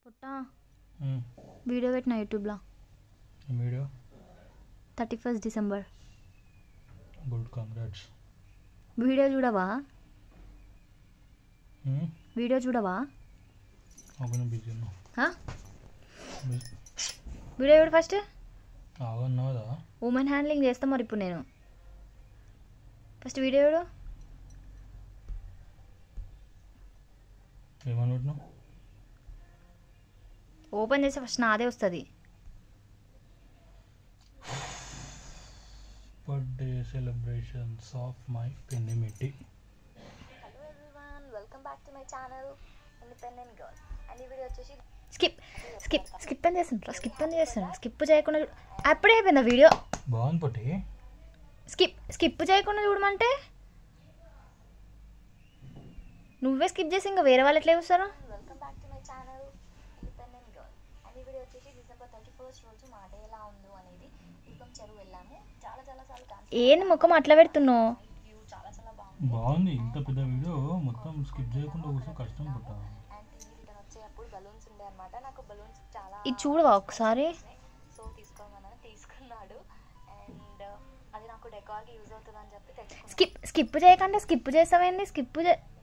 పుట్టా video పెట్టిన యూట్యూబ్లో video thirty first December good congrats video చూడవా వీడియో చూడవా అవును బిజీ ఉన్నావు హా? వీడియో చూడు ఫస్ట్ అవున్నావు కదా ఉమెన్ హ్యాండ్లింగ్ చేస్తా మరి ఇప్పుడు నేను ఫస్ట్ వీడియో చూడు ఏమని పెట్టినావు ఓపెన్ చేస్తే ఫస్ట్ నాదే వస్తుంది బర్త్డే సెలబ్రేషన్స్ ఆఫ్ మై పెన్నిమిట్టి hello everyone welcome back to my channel independent girl and ఈ వీడియో వచ్చేసి స్కిప్ స్కిప్ స్కిప్ అని చేస్తుంటారా స్కిప్ అని చేస్తున్నా స్కిప్ చేయకుండా చూడు అప్పుడే అయిపోయిందా వీడియో బాగుంది పొట్టి స్కిప్ స్కిప్ చేయకుండా చూడమంటే నువ్వే స్కిప్ చేసి ఇంకా వేరే వాళ్ళు ఎట్లా చూస్తారు welcome back to my channel independent girl and ఈ వీడియో వచ్చేసి డిసెంబర్ థర్టీ ఫస్ట్ రోజు మా డే ఎలా ఉందో అనేది దీపం చెరువు వెళ్ళాము చాలా చాలా సార్లు కాన్సెప్ట్ ఏంది ముఖం అట్లా పెడుతున్నావు వ్యూ చాలా చాలా బాగుంది బాగుంది ఇంత పెద్ద వీడియో మొత్తం స్కిప్ చేయకుండా కూర్చో కష్టం పుట్ట అండ్ తిరిగి రిటర్న్ వచ్చేటప్పుడు బలూన్స్ ఉండే అనమాట నాకు బలూన్స్ చాలా ఇది చూడవా ఒకసారి సో తీసుకోమన్నాను తీసుకున్నాడు అండ్ అది నాకు డెకార్కి యూజ్ అవుతుంది అని చెప్పి తెచ్చుకున్నాను స్కిప్ స్కిప్ చేయకంటే స్కిప్ చేస్తావేంది స్కిప్ చే